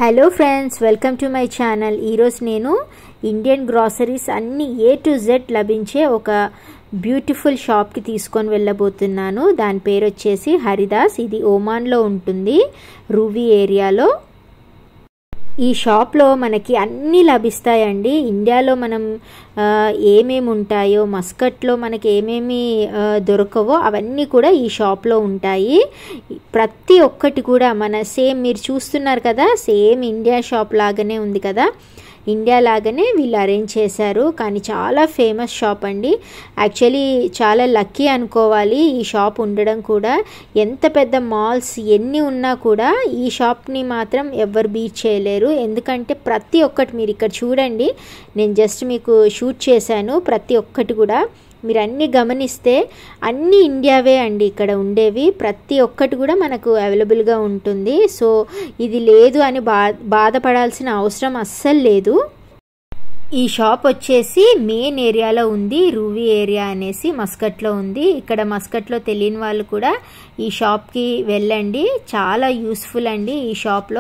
hello friends welcome to my channel ఈరోజు నేను Indian groceries అన్ని ఏ టు జెడ్ లభించే ఒక బ్యూటిఫుల్ షాప్కి తీసుకొని వెళ్ళబోతున్నాను దాని పేరు వచ్చేసి హరిదాస్ ఇది ఓమాన్లో ఉంటుంది రూవీ ఏరియాలో ఈ షాప్లో మనకి అన్నీ లభిస్తాయండి ఇండియాలో మనం ఏమేమి ఉంటాయో మస్కట్లో మనకి ఏమేమి దొరకవో అవన్నీ కూడా ఈ షాప్లో ఉంటాయి ప్రతి ఒక్కటి కూడా మన సేమ్ మీరు చూస్తున్నారు కదా సేమ్ ఇండియా షాప్ లాగానే ఉంది కదా ఇండియా లాగానే వీళ్ళు అరేంజ్ చేశారు కానీ చాలా ఫేమస్ షాప్ అండి యాక్చువల్లీ చాలా లక్కీ అనుకోవాలి ఈ షాప్ ఉండడం కూడా ఎంత పెద్ద మాల్స్ ఎన్ని ఉన్నా కూడా ఈ షాప్ని మాత్రం ఎవరు బీట్ చేయలేరు ఎందుకంటే ప్రతి ఒక్కటి మీరు ఇక్కడ చూడండి నేను జస్ట్ మీకు షూట్ చేశాను ప్రతి ఒక్కటి కూడా మీరు అన్నీ గమనిస్తే అన్నీ ఇండియావే అండి ఇక్కడ ఉండేవి ప్రతి ఒక్కటి కూడా మనకు అవైలబుల్గా ఉంటుంది సో ఇది లేదు అని బా బాధపడాల్సిన అవసరం అస్సలు లేదు ఈ షాప్ వచ్చేసి మెయిన్ ఏరియాలో ఉంది రూవీ ఏరియా అనేసి మస్కట్లో ఉంది ఇక్కడ మస్కట్లో తెలియని వాళ్ళు కూడా ఈ షాప్కి వెళ్ళండి చాలా యూస్ఫుల్ అండి ఈ షాప్లో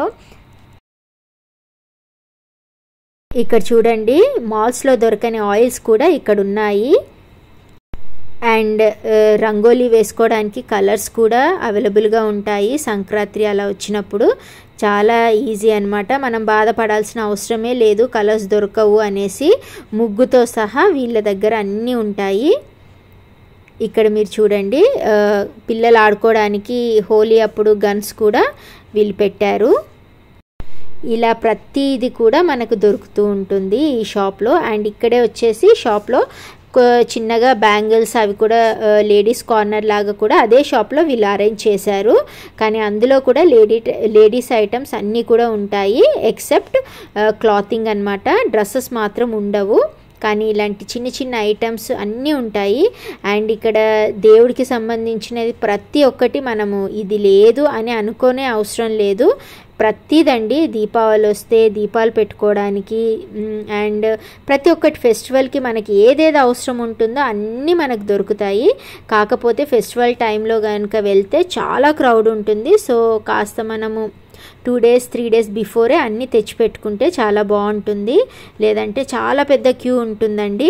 ఇక్కడ చూడండి మాల్స్లో దొరకని ఆయిల్స్ కూడా ఇక్కడ ఉన్నాయి అండ్ రంగోలీ వేసుకోవడానికి కలర్స్ కూడా అవైలబుల్గా ఉంటాయి సంక్రాంతి అలా వచ్చినప్పుడు చాలా ఈజీ అనమాట మనం బాధపడాల్సిన అవసరమే లేదు కలర్స్ దొరకవు అనేసి ముగ్గుతో సహా వీళ్ళ దగ్గర అన్నీ ఉంటాయి ఇక్కడ మీరు చూడండి పిల్లలు ఆడుకోవడానికి హోలీ అప్పుడు గన్స్ కూడా వీళ్ళు పెట్టారు ఇలా ప్రతిది కూడా మనకు దొరుకుతూ ఉంటుంది ఈ షాప్లో అండ్ ఇక్కడే వచ్చేసి షాప్లో చిన్నగా బ్యాంగిల్స్ అవి కూడా లేడీస్ కార్నర్ లాగా కూడా అదే షాప్లో వీళ్ళు అరేంజ్ చేశారు కానీ అందులో కూడా లేడీ లేడీస్ ఐటమ్స్ అన్నీ కూడా ఉంటాయి ఎక్సెప్ట్ క్లాతింగ్ అనమాట డ్రెస్సెస్ మాత్రం ఉండవు కానీ ఇలాంటి చిన్న చిన్న ఐటమ్స్ అన్నీ ఉంటాయి అండ్ ఇక్కడ దేవుడికి సంబంధించినది ప్రతి ఒక్కటి మనము ఇది లేదు అని అనుకోనే అవసరం లేదు ప్రతిదండి దీపావళి వస్తే దీపాలు పెట్టుకోవడానికి అండ్ ప్రతి ఒక్కటి ఫెస్టివల్కి మనకి ఏదేది అవసరం ఉంటుందో అన్నీ మనకు దొరుకుతాయి కాకపోతే ఫెస్టివల్ టైంలో కనుక వెళ్తే చాలా క్రౌడ్ ఉంటుంది సో కాస్త మనము two days three days before అన్నీ తెచ్చిపెట్టుకుంటే చాలా బాగుంటుంది లేదంటే చాలా పెద్ద క్యూ ఉంటుందండి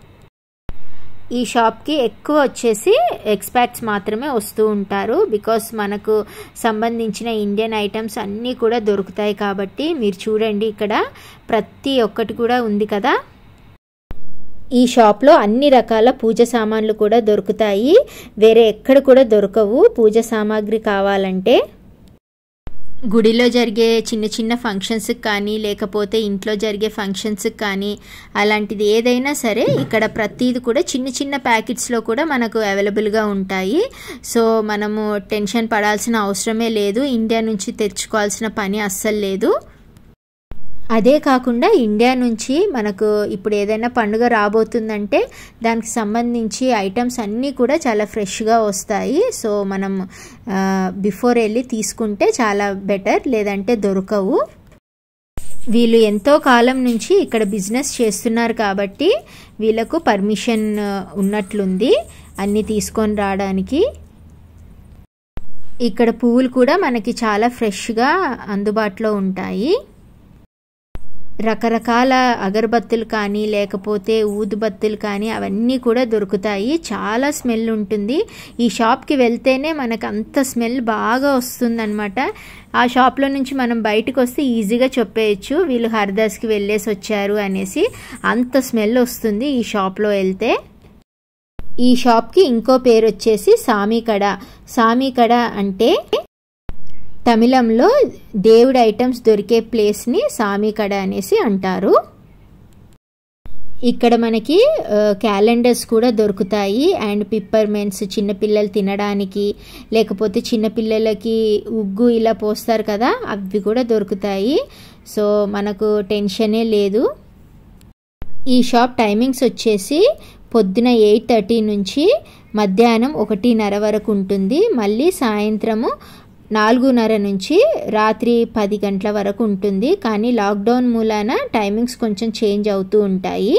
ఈ షాప్కి ఎక్కువ వచ్చేసి ఎక్స్పాట్స్ మాత్రమే వస్తూ ఉంటారు బికాస్ మనకు సంబంధించిన ఇండియన్ ఐటమ్స్ అన్నీ కూడా దొరుకుతాయి కాబట్టి మీరు చూడండి ఇక్కడ ప్రతి ఒక్కటి కూడా ఉంది కదా ఈ షాప్లో అన్ని రకాల పూజ సామాన్లు కూడా దొరుకుతాయి వేరే ఎక్కడ కూడా దొరకవు పూజ సామాగ్రి కావాలంటే గుడిలో జరిగే చిన్న చిన్న ఫంక్షన్స్కి కానీ లేకపోతే ఇంట్లో జరిగే ఫంక్షన్స్కి కానీ అలాంటిది ఏదైనా సరే ఇక్కడ ప్రతిది కూడా చిన్న చిన్న ప్యాకెట్స్లో కూడా మనకు అవైలబుల్గా ఉంటాయి సో మనము టెన్షన్ పడాల్సిన అవసరమే లేదు ఇండియా నుంచి తెచ్చుకోవాల్సిన పని అస్సలు లేదు అదే కాకుండా ఇండియా నుంచి మనకు ఇప్పుడు ఏదైనా పండుగ రాబోతుందంటే దానికి సంబంధించి ఐటమ్స్ అన్నీ కూడా చాలా ఫ్రెష్గా వస్తాయి సో మనం బిఫోర్ వెళ్ళి తీసుకుంటే చాలా బెటర్ లేదంటే దొరకవు వీళ్ళు ఎంతో కాలం నుంచి ఇక్కడ బిజినెస్ చేస్తున్నారు కాబట్టి వీళ్ళకు పర్మిషన్ ఉన్నట్లుంది అన్నీ తీసుకొని రావడానికి ఇక్కడ పువ్వులు కూడా మనకి చాలా ఫ్రెష్గా అందుబాటులో ఉంటాయి రకరకాల అగరబత్తులు కానీ లేకపోతే ఊదుబత్తులు కానీ అవన్నీ కూడా దొరుకుతాయి చాలా స్మెల్ ఉంటుంది ఈ షాప్కి వెళ్తేనే మనకు అంత స్మెల్ బాగా వస్తుందన్నమాట ఆ షాప్లో నుంచి మనం బయటకు వస్తే ఈజీగా చెప్పేయచ్చు వీళ్ళు హరిదాస్కి వెళ్ళేసి వచ్చారు అనేసి అంత స్మెల్ వస్తుంది ఈ షాప్లో వెళ్తే ఈ షాప్కి ఇంకో పేరు వచ్చేసి సామీకడ సామీకడ అంటే తమిళంలో దేవుడి ఐటమ్స్ దొరికే ప్లేస్ని సామీకడ అనేసి అంటారు ఇక్కడ మనకి క్యాలెండర్స్ కూడా దొరుకుతాయి అండ్ పిప్పర్మెంట్స్ చిన్నపిల్లలు తినడానికి లేకపోతే చిన్నపిల్లలకి ఉగ్గు ఇలా పోస్తారు కదా అవి కూడా దొరుకుతాయి సో మనకు టెన్షనే లేదు ఈ షాప్ టైమింగ్స్ వచ్చేసి పొద్దున ఎయిట్ థర్టీ నుంచి మధ్యాహ్నం ఒకటిన్నర వరకు ఉంటుంది మళ్ళీ సాయంత్రము నాలుగున్నర నుంచి రాత్రి పది గంటల వరకు ఉంటుంది కానీ లాక్డౌన్ మూలాన టైమింగ్స్ కొంచెం చేంజ్ అవుతూ ఉంటాయి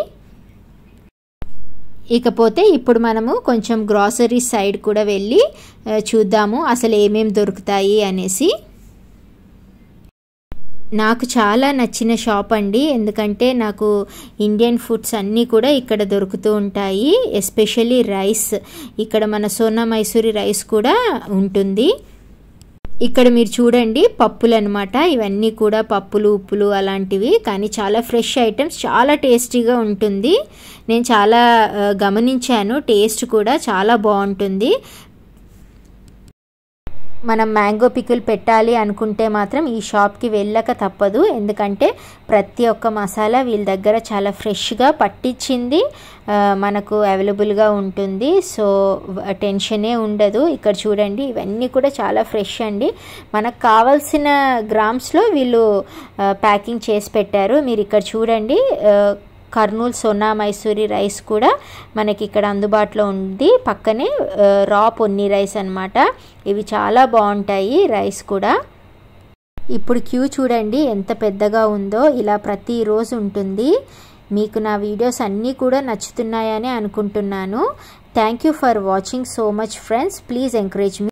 ఇకపోతే ఇప్పుడు మనము కొంచెం గ్రాసరీ సైడ్ కూడా వెళ్ళి చూద్దాము అసలు ఏమేమి దొరుకుతాయి అనేసి నాకు చాలా నచ్చిన షాప్ అండి ఎందుకంటే నాకు ఇండియన్ ఫుడ్స్ అన్నీ కూడా ఇక్కడ దొరుకుతూ ఉంటాయి ఎస్పెషల్లీ రైస్ ఇక్కడ మన సోనా మైసూరి రైస్ కూడా ఉంటుంది ఇక్కడ మీరు చూడండి పప్పులు అనమాట ఇవన్నీ కూడా పప్పులు ఉప్పులు అలాంటివి కానీ చాలా ఫ్రెష్ ఐటమ్స్ చాలా టేస్టీగా ఉంటుంది నేను చాలా గమనించాను టేస్ట్ కూడా చాలా బాగుంటుంది మనం మ్యాంగో పికిల్ పెట్టాలి అనుకుంటే మాత్రం ఈ షాప్కి వెళ్ళక తప్పదు ఎందుకంటే ప్రతి ఒక్క మసాలా వీళ్ళ దగ్గర చాలా ఫ్రెష్గా పట్టించింది మనకు అవైలబుల్గా ఉంటుంది సో టెన్షనే ఉండదు ఇక్కడ చూడండి ఇవన్నీ కూడా చాలా ఫ్రెష్ అండి మనకు కావాల్సిన గ్రామ్స్లో వీళ్ళు ప్యాకింగ్ చేసి పెట్టారు మీరు ఇక్కడ చూడండి కర్నూలు సోనా మైసూరి రైస్ కూడా మనకి ఇక్కడ అందుబాటులో ఉంది పక్కనే రా పొన్ని రైస్ అనమాట ఇవి చాలా బాగుంటాయి రైస్ కూడా ఇప్పుడు క్యూ చూడండి ఎంత పెద్దగా ఉందో ఇలా ప్రతిరోజు ఉంటుంది మీకు నా వీడియోస్ అన్నీ కూడా నచ్చుతున్నాయని అనుకుంటున్నాను thank you for watching so much friends please encourage me